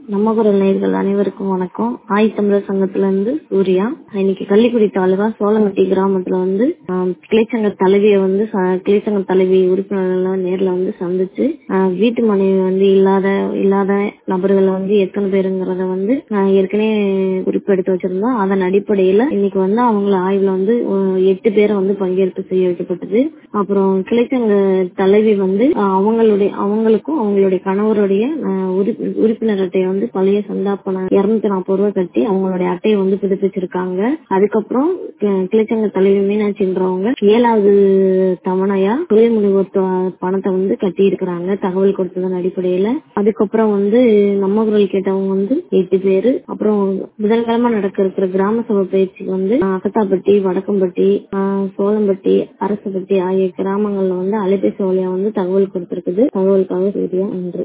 நம்ம குரல் நேயர்கள் அனைவருக்கும் வணக்கம் ஆய் தமிழர் சங்கத்துல இருந்து சூர்யா இன்னைக்கு கள்ளிக்குடி தாலுகா சோளம்பட்டி கிராமத்துல வந்து ஆஹ், கிளைச்சங்க தலைவியை வந்து ச- கிளைச்சங்க தலைவி உறுப்பினர்கள் நேர்ல வந்து சந்திச்சு ஆஹ், வீட்டு மனைவி வந்து இல்லாத இல்லாத நபர்கள் வந்து எத்தனை பேருங்கிறத வந்து ஆஹ், ஏற்கனவே குறிப்பெடுத்து வச்சிருந்தோம் அதன் அடிப்படையில இன்னைக்கு வந்து அவங்கள ஆய்வுல வந்து ஆஹ், எட்டு பேரை வந்து பங்கேற்பு செய்ய வைக்கப்பட்டது அப்புறம் கிளைச்சங்க தலைவி வந்து ஆஹ், அவங்களுடைய அவங்களுக்கும் அவங்களுடைய கணவருடைய ஆஹ், உறுப்பி- உறுப்பினர் அட்டையை வந்து பழைய சந்தா பணம் இருநூத்தி நாற்பது ரூபாய் கட்டி அவங்களுடைய அட்டையை வந்து புதுப்பிச்சிருக்காங்க அதுக்கப்புறம் கி- கிளைச்சங்க தலைவி மீனாட்சின்றவங்க ஏழாவது தவணையா தொழில் முனைவோர் தொ- பணத்தை வந்து கட்டி இருக்கிறாங்க தகவல் கொடுத்ததன் அடிப்படையில அதுக்கப்புறம் வந்து நம்ம குரல் கேட்டவங்க வந்து எட்டு பேரு அப்புறம் புதன்கிழமை நடக்க இருக்கிற கிராம சபை பயிற்சிக்கு வந்து ஆஹ், அகத்தாப்பட்டி வடக்கம்பட்டி ஆஹ், சோளம்பட்டி அரசுப்பட்டி ஆகிய கிராமங்கள்ல வந்து அலைபேசி வழியா வந்து தகவல் கொடுத்திருக்குது தகவலுக்காக சூர்யா நன்றி